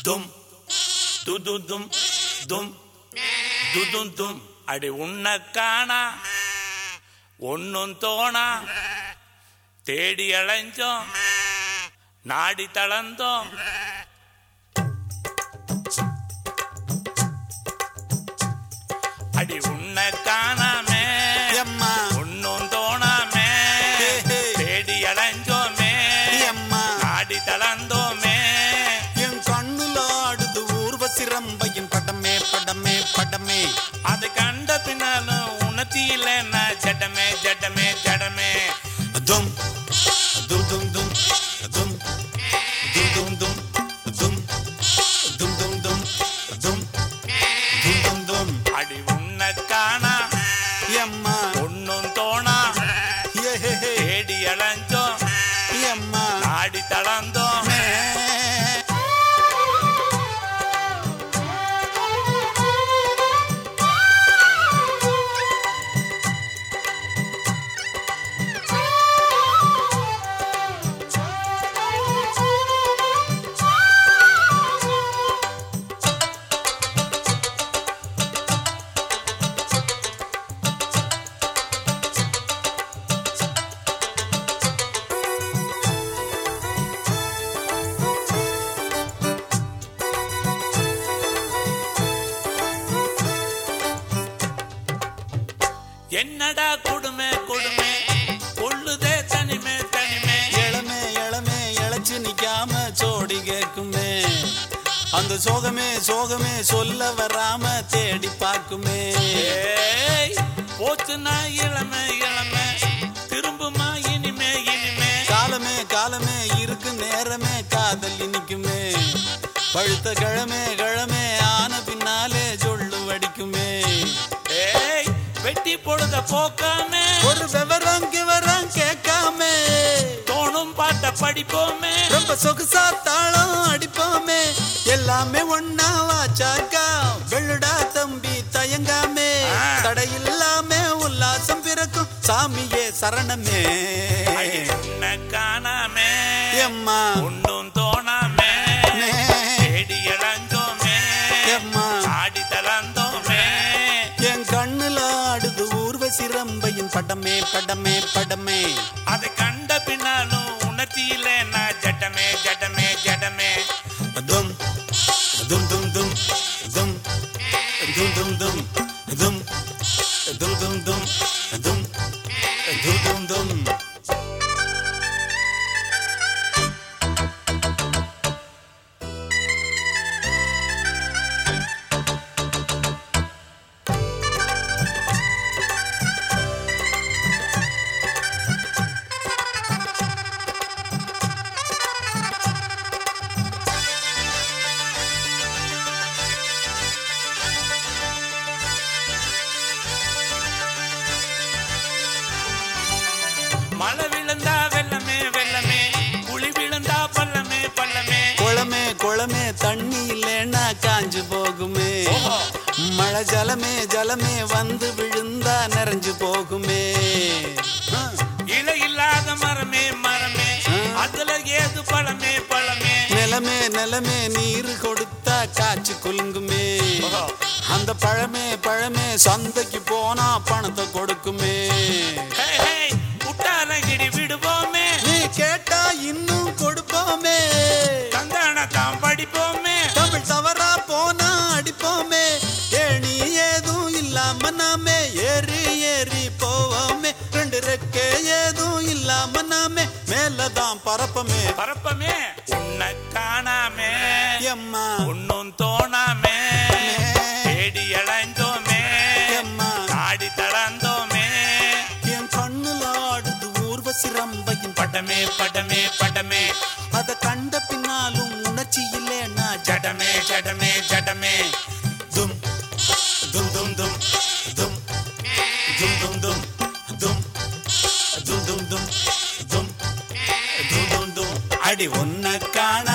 தும் து து தும் தும் து தும் தும் அடி உன்னை காணா ஒன்னும் தோணா தேடி அலைஞ்சோம் நாடி தளர்ந்தோம் அடி உன்னை காணாமே எம்மா ஒன்னும் தோணாமே ஹே, ஹே. தேடி அலைஞ்சோமே எம்மா நாடி தளர்ந்தோமே என் கண்ணுல ஆடுது ஊர்வசி ரம்பையின் படமே படமே படமே அது கண்ட பின்னாலும் உணர்த்தி இல்லைன்னா ஜடமே ஜடமே ஜடமே தும் தும் தும் தும் தும் தும் தும் தும் தும் தும் தும் தும் தும் தும் தும் தும் அடி உன்னை காணா எம்மா ஒன்னும் தோணா ஏ ஹே ஹே தேடி அலைஞ்சோம் எம்மா நாடி தளர்ந்தோம் மே. என்னடா கொடுமை கொடுமை கொள்ளுதே தனிமே தனிமே இளமே இளமே இழைச்சு நிக்காம சோடி கேக்குமே அந்த சோகமே சோகமே சொல்ல வராம தேடி பார்க்குமே ஏய் போச்சுன்னா இளமை இளமை திரும்புமா இனிமே இனிமே காலமே காலமே இருக்கு நேரமே காதல் இனிக்குமே பழுத்த கிழமே கிழமே ஆன பின்னாலே சொல்லு வடிக்குமே ஏய் வெட்டி பொழுத போக்காம ஒரு விவரம் கிவரம் கேட்காம தோணும் பாட்ட படிப்போமே ரொம்ப சொகுசா தாளம் அடிப்போமே எல்லாமே ஒன்னா வாச்சாக்கா வெள்ளுடா தம்பி தயங்காமே ஆ. தடையில்லாம உல்லாசம் பிறக்கும் சாமியே சரணமே அடி உன்னை காணாமே எம்மா ஒன்னும் தோணாமே மே. தேடி இழந்தோமே எம்மா ஆடி தளர்ந்தோமே என் கண்ணுல ஆடுது ஊர்வசி ரம்பையின் படமே படமே படமே அதை கண்ட பின்னாலும் உணர்த்தியில நான் ஜட்டமே ஜட்டமே ஜடமே தும் தும் தும் தும் தும் தும் தும் தும் தும் தும் தும் தும் தும் தும் தும் தும் மழை விழுந்தா வெள்ளமே வெள்ளமே குழி விழுந்தா பள்ளமே பள்ளமே குளமே குளமே தண்ணி இல்லைன்னா காஞ்சு போகுமே ஓஹோ. மழை ஜலமே ஜலமே வந்து விழுந்தா நிறைஞ்சு போகுமே ஆ. இலை இல்லாத மரமே மரமே ஆ. அதுல ஏது பழமே பழமே நிலமே நிலமே நீர் கொடுத்தா காய்ச்சி குலுங்குமே ஓஹோ. அந்த பழமே பழமே சந்தைக்கு போனா பணத்தை கொடுக்குமே ஹே, ஹே, குட்டாலங்கிடி விடுவோமே நீ கேட்டா இன்னும் கொடுப்போமே தந்தான தாம் படிப்போமே தமிழ் தவறா போனா அடிப்போமே ஏணி ஏதும் இல்லாம நாமே ஏறி ஏறி போவோமே ரெண்டு ரெக்கே ஏதும் இல்லாம நாமே மேலதான் பரப்பமே பரப்பமே உன்னை காணாமே எம்மா ஒன்னும் தோணாமே தேடி இழந்தோமே எம்மா ஆடி தளர்ந்தோமே என் கண்ணுல ஆடுது ஊர்வசி ரம்பையின் படமே படமே படமே அத கண்ட பின்னாலும் உணர்ச்சி இல்லைன்னா ஜடமே ஜடமே ஜடமே தும் தும் தும் தும் தும் தும் தும் தும் தும் தும் தும் தும் தும் தும் தும் தும் அடி ஒன்ன காண